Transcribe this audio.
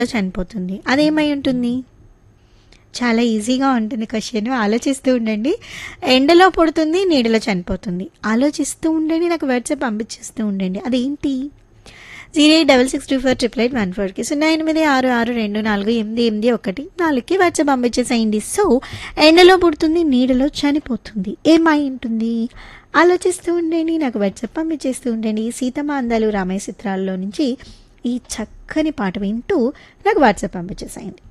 చనిపోతుంది అదేమై ఉంటుంది చాలా ఈజీగా ఉంటుంది క్వశ్చన్ ఆలోచిస్తూ ఉండండి ఎండలో పుడుతుంది నీడలో చనిపోతుంది ఆలోచిస్తూ ఉండండి నాకు వాట్సాప్ పంపించేస్తూ ఉండండి అదేంటి zero eight double six two four triple eight one ఫోర్కి సున్నా ఎనిమిది ఆరు ఆరు రెండు నాలుగు ఎనిమిది ఎనిమిది ఒకటి నాలుగుకి వాట్సాప్ పంపించేసేయండి సో ఎండలో పుడుతుంది నీడలో చనిపోతుంది ఏమై ఉంటుంది ఆలోచిస్తూ ఉండండి నాకు వాట్సాప్ పంపించేస్తూ ఉండండి సీతమ్మ అందాలు రామయ్య చిత్రాల్లో నుంచి ఈ చక్కని పాట వింటూ నాకు వాట్సాప్ పంపించేసేయండి